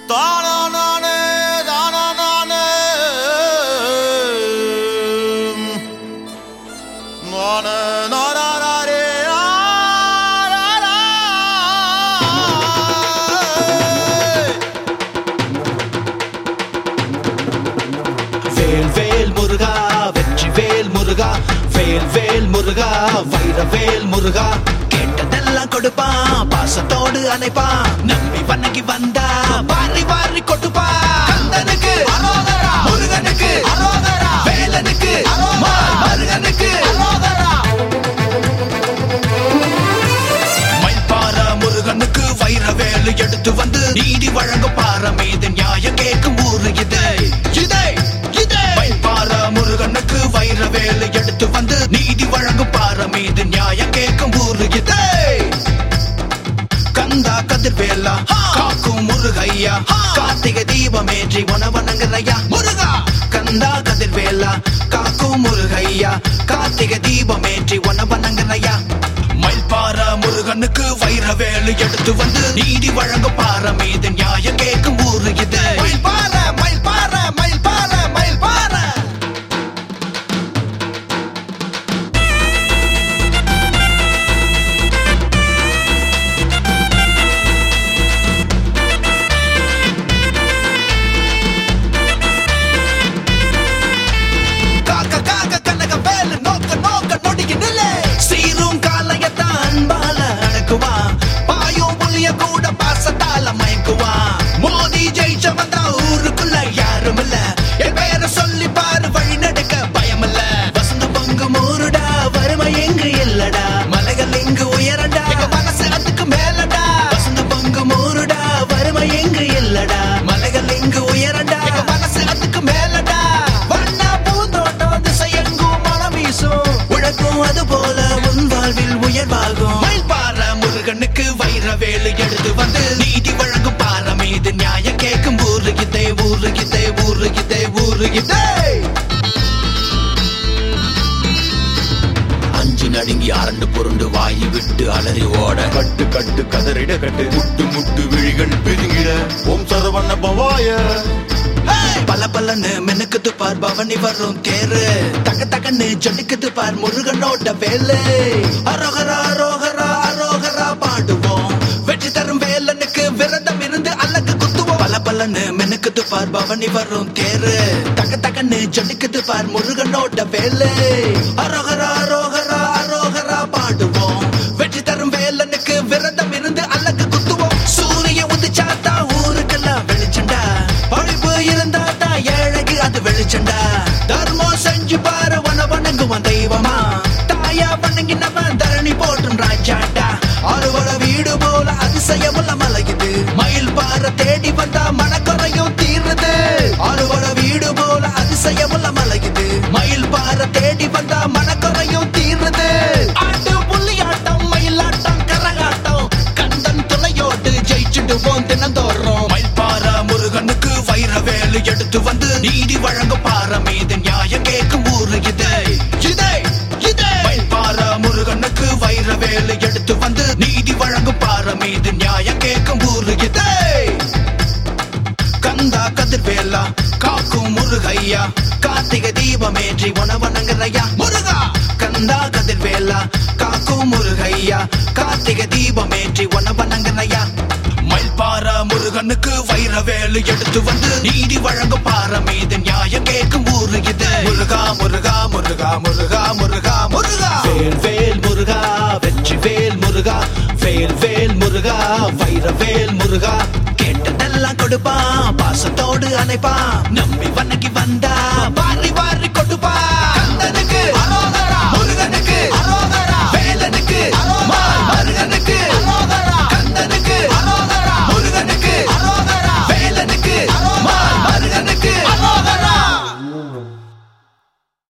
தானா நானே தானா நானே நானே நாராரே வேல் வேல் முருகா வெற்றி வேல் முருகா வேல் வேல் முருகா வைர வேல் முருகா கேட்டதெல்லாம் கொடுப்பான் பாசத்தோடு அணைப்பான் நம்பி வணங்கி வந்தா வாரி வாரி கொடுப்பா கந்தனுக்கு அரோகரா. முருகனுக்கு அரோகரா. வேலனுக்கு அரோகரா. மருகனுக்கு மயில்பார முருகனுக்கு வைர வேலு எடுத்து வந்து நீதி வழங்கும் பாரமீது நியாயம் கேட்கும் ஊரு இது இதே இதே மயில்பார முருகனுக்கு வைர வேலு எடுத்து வந்து நீதி வழங்கும் பாரமீது நியாயம் கேட்கும் ஊரு இது கந்தா கதிர்வேலா காக்கும் முருகையா கார்த்திகை தீபமேற்றி உணவனங்கரையா முருகா கந்தா கதிர்வேலா காக்கும் முருகையா கார்த்திகை தீபமேற்றி உணவனங்கரையா மயில்பார முருகனுக்கு வைரவேலு எடுத்து வந்து நீதி வழங்கும் பார மீது நியாயம் கேட்கும் ஊரு இது மயில்பாற மயில்பாற மயில்பாற மயில்பாற காக்க காக்க கனக வேலு நோக்க நோக்க நொடிக்கு நிலை சீரும் காலையத்தான் அன்பால அடக்குவா பாயும் புளிய கூட பாசத்தால மயக்குவா மோதி ஜெயிச்ச வந்தா ஊருக்குள்ள யாரும் இல்ல என் பேரை சொல்லி பாரு வழி நடக்க பயம் இல்ல வசந்த பொங்கு மூருடா வறுமை எங்கு இல்லடா மலைகள் இங்கு உயரடா எங்க மனசு அதுக்கு மேலடா வசந்த பொங்கு மூருடா வறுமை எங்கு இல்லடா மலைகள் இங்கு உயரடா எங்க மனசு அதுக்கு மேலடா வண்ணா பூந்தோட்டம் திசை எங்கும் மனம் வீசும் உழக்கும் அது போல உன் வாழ்வில் உயர்வாகும் மயில்பாற முருகனுக்கு வைர வேலு எடுத்து வந்து நீதி வழங்கும் பார மீது நியாயம் கேட்கும் ஊரு இதே ஊரு இதே ஊரு இதே ஊரு இதே அஞ்சு நடுங்கி அரண்டு புரண்டு வாயு விட்டு அலறி ஓட கட்டு கட்டு கதறிட கட்டு முட்டு முட்டு விழிகள் பிதுங்கிட ஓம் சரவண பவாய பல பலன்னு மெனுக்குது பார் பவனி வரும் தேரு தக்க தக்கன்னு ஜொலிக்குது பார் முருகனோட வேலு அரோகரா அரோகரா அரோகரா பாடுவோம் வெற்றி தரும் வேலனுக்கு விரதம் இருந்து அழகு குத்துவோம் பல பலன்னு மெனுக்குது பார் பவனி வரும் தேரு தக்க தக்கன்னு ஜொலிக்குது பார் முருகனோட வேலு அரோகரா அரோகரா அரோகரா பாடுவோம் வெற்றி தரும் வேலனுக்கு விரதம் இருந்து அழகு குத்துவோம் சூரிய உதிச்சாத்தா ஊருக்கெல்லாம் வெளிச்சண்டா பழிப்பு இருந்தா தான் ஏழைக்கு அது வெளிச்சண்டா தர்மம் செஞ்சு பாரு வன வணங்குவான் தெய்வமா தாயா வணங்கினவன் தரணி போட்டும் ராஜாண்டா அறுவட வீடு போல அதிசயமுள்ள மலையுது மயில் பாற தேடி வந்தா மனக்குறையும் தீருது அறுவட வீடு போல அதிசயமுள்ள மலையுது மயில் பாற தேடி வந்தா மனக்குறையும் தீருது ஆட்டு புள்ளியாட்டம் மயிலாட்டம் கரகாட்டம் கந்தன் துணையோடு ஜெயிச்சுடுவோம் தினந்தோறும் மயில்பார முருகனுக்கு வைர வேலு எடுத்து வந்து நீதி வழங்கும் பார மீது நியாயம் கேட்கும் ஊரு இது இதே இதே மயில்பார முருகனுக்கு வைர வேலு எடுத்து வந்து நீதி வழங்கும் பார மீது நியாயம் கேட்கும் ஊரு இதே கந்தா கதிர்வேலா காக்கும் முருகையா கார்த்திகை தீபமேற்றி உணவனங்கரையா முருகா கந்தா கதிர்வேலா காக்கும் முருகையா கார்த்திகை தீபமேற்றி உணவனங்கரையா மயில்பார முருகனுக்கு வைர வேலு எடுத்து வந்து நீதி வழங்கும் பார மீது நியாயம் கேட்கும் ஊரு இது முருகா முருகா முருகா முருகா முருகா முருகா வேல் வேல் முருகா வெற்றி வேல் முருகா வேல் வேல் முருகா வைர வேல் முருகா கேட்டதெல்லாம் கொடுப்பான் பாசத்தோடு அணைப்பான் நம்பி வணங்கி வந்தா வாரி வாரி கொடுப்பா